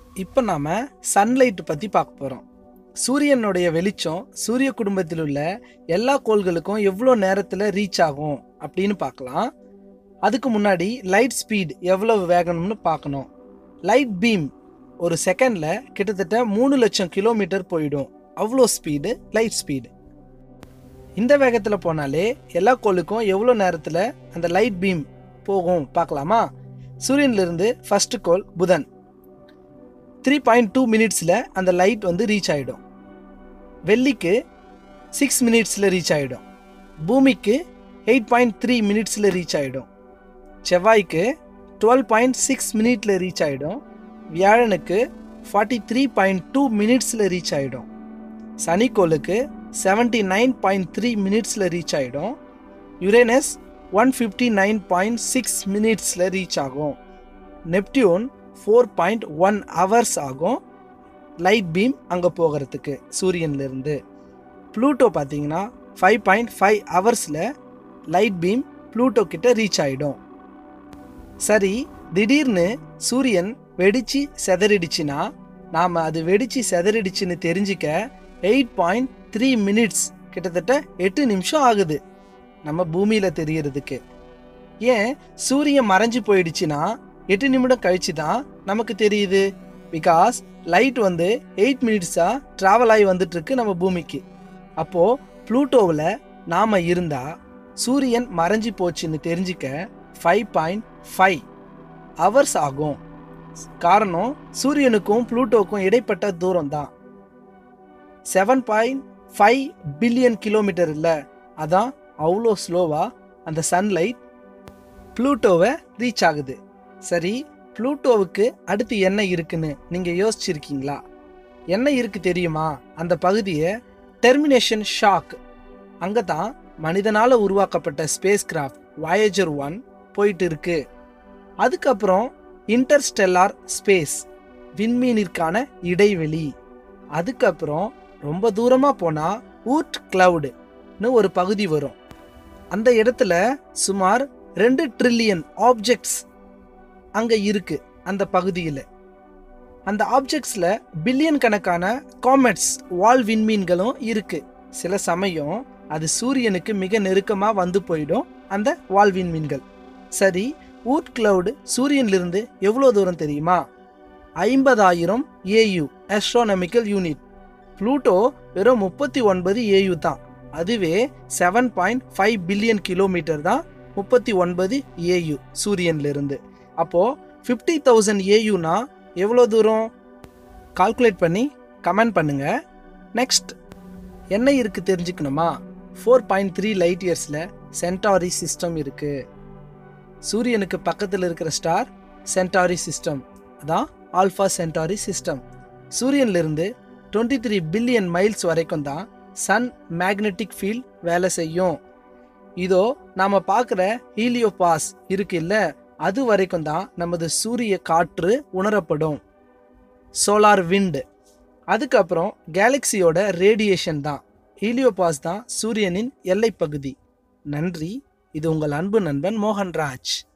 இப்போ நாம் சன்லைட் பற்றி பார்க்க போகிறோம் சூரியனுடைய வெளிச்சம் சூரிய குடும்பத்தில் உள்ள எல்லா கோள்களுக்கும் எவ்வளோ நேரத்தில் ரீச் ஆகும் அப்படின்னு பார்க்கலாம் அதுக்கு முன்னாடி லைட் ஸ்பீட் எவ்வளவு வேகணும்னு பார்க்கணும் லைட் பீம் ஒரு செகண்டில் கிட்டத்தட்ட மூணு லட்சம் கிலோமீட்டர் போயிடும் அவ்வளோ ஸ்பீடு லைட் ஸ்பீடு இந்த வேகத்தில் போனாலே எல்லா கோளுக்கும் எவ்வளோ நேரத்தில் அந்த லைட் பீம் போகும் பார்க்கலாமா சூரியன்லேருந்து ஃபர்ஸ்ட் கோள் புதன் த்ரீ பாயிண்ட் டூ மினிட்ஸில் அந்த லைட் வந்து ரீச் ஆகிடும் வெள்ளிக்கு சிக்ஸ் மினிட்ஸில் ரீச் ஆகிடும் பூமிக்கு எயிட் பாயிண்ட் த்ரீ மினிட்ஸில் ரீச் ஆகிடும் செவ்வாய்க்கு டுவெல் பாயிண்ட் சிக்ஸ் மினிட்ல ரீச் ஆகிடும் வியாழனுக்கு ஃபார்ட்டி த்ரீ பாயிண்ட் டூ மினிட்ஸில் ரீச் ஆகிடும் சனிக்கோளுக்கு செவன்டி நைன் பாயிண்ட் த்ரீ மினிட்ஸில் ரீச் ஆகிடும் Uranus one fifty nine point six மினிட்ஸில் ரீச் ஆகும் Neptune four point one hours ஆகும் லைட் பீம் அங்கே போகிறதுக்கு சூரியன்லேருந்து ப்ளூட்டோ பார்த்தீங்கன்னா ஃபைவ் பாயிண்ட் ஃபைவ் ஹவர்ஸில் லைட் பீம் ப்ளூட்டோ கிட்ட ரீச் ஆகிடும் சரி திடீர்னு சூரியன் வெடிச்சு செதறிடுச்சுன்னா நாம் அது வெடிச்சு செதறிடுச்சுன்னு தெரிஞ்சிக்க எயிட் பாயிண்ட் த்ரீ மினிட்ஸ் கிட்டத்தட்ட எட்டு நிமிஷம் ஆகுது நம்ம பூமியில் தெரியறதுக்கு ஏன் சூரியன் மறைஞ்சு போயிடுச்சுன்னா எட்டு நிமிடம் கழிச்சு தான் நமக்கு தெரியுது பிகாஸ் லைட் வந்து எயிட் மினிட்ஸாக ட்ராவல் ஆகி வந்துட்டு இருக்கு நம்ம பூமிக்கு அப்போது ப்ளூட்டோவில் நாம் இருந்தால் சூரியன் மறைஞ்சு போச்சுன்னு தெரிஞ்சிக்க ஃபைவ் பாயிண்ட் ஃபைவ் ஹவர்ஸ் ஆகும் காரணம் சூரியனுக்கும் ப்ளூட்டோக்கும் இடைப்பட்ட தூரம் தான் seven point five billion kilometre இல்லை அதான் அவ்வளோ ஸ்லோவாக அந்த சன்லைட் ப்ளூட்டோவை ரீச் ஆகுது சரி ப்ளூட்டோவுக்கு அடுத்து என்ன இருக்குன்னு நீங்கள் யோசிச்சிருக்கீங்களா என்ன இருக்கு தெரியுமா அந்த பகுதியை டெர்மினேஷன் ஷாக் அங்கே தான் மனிதனால் உருவாக்கப்பட்ட ஸ்பேஸ் கிராஃப்ட் வாயேஜர் ஒன் போயிட்டு இருக்கு அதுக்கப்புறம் இன்டர்ஸ்டெல்லார் ஸ்பேஸ் விண்மீனிற்கான இடைவெளி அதுக்கப்புறம் ரொம்ப தூரமாக போனால் ஊட் கிளவுடுன்னு ஒரு பகுதி வரும் அந்த இடத்துல சுமார் ரெண்டு ட்ரில்லியன் ஆப்ஜெக்ட்ஸ் அங்கே இருக்கு அந்த பகுதியில் அந்த ஆப்ஜெக்ட்ஸில் பில்லியன் கணக்கான காமெட்ஸ் வால் விண்மீன்களும் இருக்கு சில சமயம் அது சூரியனுக்கு மிக நெருக்கமாக வந்து போயிடும் அந்த வால் விண்மீன்கள் சரி ஊட் கிளவுடு சூரியனிலிருந்து எவ்வளோ தூரம் தெரியுமா ஐம்பதாயிரம் ஏயு ஆஸ்ட்ரோனமிக்கல் யூனிட் ப்ளூட்டோ வெறும் முப்பத்தி ஒன்பது ஏயு தான் அதுவே seven point five billion kilometre தான் முப்பத்தி ஒன்பது ஏயு சூரியன்லேருந்து அப்போது ஃபிஃப்டி தௌசண்ட் ஏயுனா எவ்வளோ தூரம் கால்குலேட் பண்ணி கமெண்ட் பண்ணுங்க நெக்ஸ்ட் என்ன இருக்குது தெரிஞ்சுக்கணுமா ஃபோர் பாயிண்ட் த்ரீ லைட் இயர்ஸில் சென்டாரி சிஸ்டம் இருக்குது சூரியனுக்கு பக்கத்தில் இருக்கிற ஸ்டார் சென்டாரி சிஸ்டம் அதான் ஆல்ஃபா சென்டாரி சிஸ்டம் சூரியன்லேருந்து டுவெண்ட்டி த்ரீ பில்லியன் மைல்ஸ் வரைக்கும் தான் சன் மேக்னெட்டிக் ஃபீல்ட் வேலை செய்யும் இதோ நாம் பார்க்குற ஹீலியோ பாஸ் இருக்குல்ல அது வரைக்கும் தான் நமது சூரிய காற்று உணரப்படும் சோலார் விண்டு அதுக்கப்புறம் கேலக்சியோட ரேடியேஷன் தான் ஹீலியோபாஸ் தான் சூரியனின் எல்லைப்பகுதி நன்றி இது உங்கள் அன்பு நண்பன் மோகன்ராஜ்